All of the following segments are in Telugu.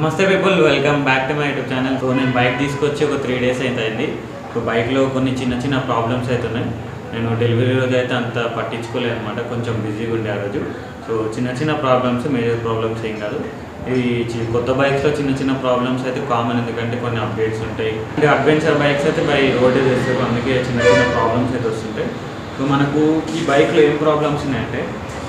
నమస్తే people welcome back to my YouTube channel so నేను బైక్ తీసుకొచ్చి ఒక త్రీ డేస్ అయితే అయింది సో బైక్లో కొన్ని చిన్న చిన్న ప్రాబ్లమ్స్ అయితే ఉన్నాయి నేను డెలివరీ రోజు అయితే అంత పట్టించుకోలేదు అనమాట కొంచెం బిజీగా ఉండే ఆ రోజు సో చిన్న చిన్న ప్రాబ్లమ్స్ మేజర్ ప్రాబ్లమ్స్ ఏం కాదు ఈ చి- కొత్త బైక్స్లో చిన్న చిన్న ప్రాబ్లమ్స్ అయితే కామన్ ఎందుకంటే కొన్ని అప్డేట్స్ ఉంటాయి అంటే అడ్వెంచర్ బైక్స్ అయితే బై రోడ్డే చేస్తారు అందుకే చిన్న చిన్న ప్రాబ్లమ్స్ అయితే వస్తుంటాయి సో మనకు ఈ బైక్లో ఏం ప్రాబ్లమ్స్ ఉన్నాయంటే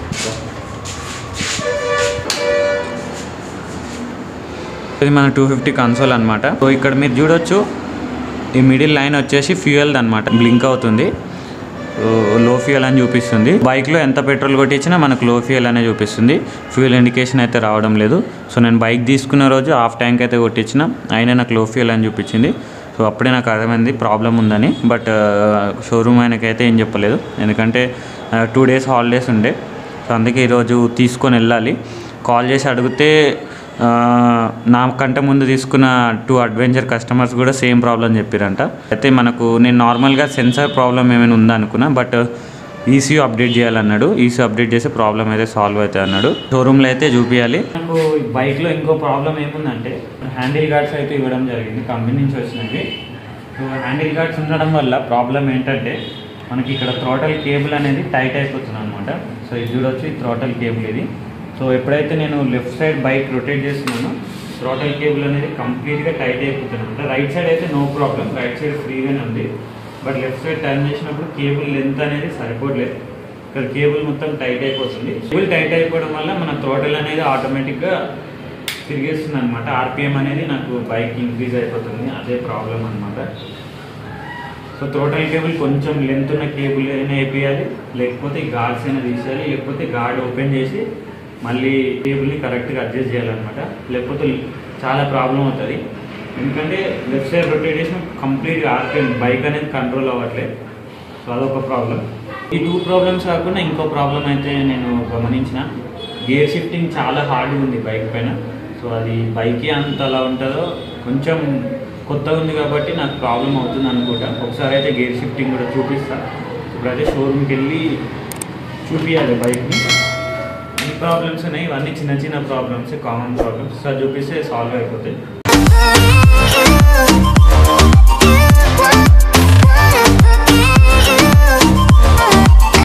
ఇది మన టూ ఫిఫ్టీ కన్సోల్ అనమాట సో ఇక్కడ మీరు చూడొచ్చు ఈ మిడిల్ లైన్ వచ్చేసి ఫ్యూయల్ అనమాట బ్లింక్ అవుతుంది లో ఫ్యూయల్ అని చూపిస్తుంది బైక్లో ఎంత పెట్రోల్ కొట్టించినా మనకు లో ఫ్యూయల్ అనే చూపిస్తుంది ఫ్యూయల్ ఇండికేషన్ అయితే రావడం లేదు సో నేను బైక్ తీసుకున్న రోజు హాఫ్ ట్యాంక్ అయితే కొట్టించిన అయినా నాకు లో ఫ్యూయల్ అని చూపించింది సో అప్పుడే నాకు అర్థమైంది ప్రాబ్లం ఉందని బట్ షోరూమ్ ఆయనకైతే ఏం చెప్పలేదు ఎందుకంటే టూ డేస్ హాలిడేస్ ఉండే సో అందుకే ఈరోజు తీసుకొని వెళ్ళాలి కాల్ చేసి అడిగితే ఆ, నాకంటే ముందు తీసుకున్న టూ అడ్వెంచర్ కస్టమర్స్ కూడా సేమ్ ప్రాబ్లం చెప్పారంట అయితే మనకు నేను నార్మల్గా సెన్సార్ ప్రాబ్లం ఏమైనా ఉందా అనుకున్నా బట్ ఈసీ అప్డేట్ చేయాలన్నాడు ఈసీ అప్డేట్ చేస్తే ప్రాబ్లం అయితే సాల్వ్ అవుతుంది అన్నాడు షోరూమ్లో అయితే చూపించాలి నాకు బైక్లో ఇంకో ప్రాబ్లం ఏముందంటే హ్యాండిల్ గార్డ్స్ అయితే ఇవ్వడం జరిగింది కంపెనీ నుంచి వచ్చినవి సో హ్యాండిల్ గార్డ్స్ ఉండడం వల్ల ప్రాబ్లం ఏంటంటే మనకి ఇక్కడ థ్రోటల్ కేబుల్ అనేది టైట్ అయిపోతుంది అనమాట సో ఇది చూడొచ్చు ఈ థ్రోటల్ కేబుల్ ఇది సో ఎప్పుడైతే నేను లెఫ్ట్ సైడ్ బైక్ రొటేట్ చేస్తున్నానో థ్రోటల్ కేబుల్ అనేది కంప్లీట్గా టైట్ అయిపోతుంది అనమాట రైట్ సైడ్ అయితే నో ప్రాబ్లం రైట్ సైడ్ ఫ్రీగానే ఉంది బట్ లెఫ్ట్ సైడ్ టర్న్ చేసినప్పుడు కేబుల్ లెంత్ అనేది సరిపోవట్లేదు ఇక్కడ కేబుల్ మొత్తం టైట్ అయిపోతుంది కేబుల్ టైట్ అయిపోవడం వల్ల మన థ్రోటల్ అనేది ఆటోమేటిక్గా తిరిగేస్తుంది అనమాట ఆర్పిఎం అనేది నాకు బైక్ ఇంక్రీజ్ అయిపోతుంది అదే ప్రాబ్లం అనమాట సో టోటల్ కేబుల్ కొంచెం లెంత్ ఉన్న కేబుల్ అయినా వేపియాలి లేకపోతే ఈ గార్డ్స్ అయినా తీసేయాలి లేకపోతే గార్డ్ ఓపెన్ చేసి మళ్ళీ కేబుల్ని కరెక్ట్గా అడ్జస్ట్ చేయాలన్నమాట లేకపోతే చాలా ప్రాబ్లం అవుతుంది ఎందుకంటే లెఫ్ట్ సైడ్ రొటేట్ చేసిన కంప్లీట్గా ఆర్పిఎం బైక్ అనేది కంట్రోల్ అవ్వట్లేదు సో అదొక ప్రాబ్లం ఈ టూ ప్రాబ్లమ్స్ కాకుండా ఇంకో ప్రాబ్లం అయితే నేను గమనించిన గేర్ షిఫ్టింగ్ చాలా హార్డ్గా ఉంది బైక్ పైన సో అది బైక్ అంత అలా ఉంటుందో కొంచెం కొత్తగా ఉంది కాబట్టి నాకు ప్రాబ్లం అవుతుంది అనుకుంటా ఒకసారి అయితే గేర్ షిఫ్టింగ్ కూడా చూపిస్తా ఇప్పుడైతే షోరూమ్కి వెళ్ళి చూపించాలి బైక్ని ఈ ప్రాబ్లమ్స్ ఉన్నాయి ఇవన్నీ చిన్న చిన్న ప్రాబ్లమ్స్ కామన్ ప్రాబ్లమ్స్ సార్ చూపిస్తే సాల్వ్ అయిపోతాయి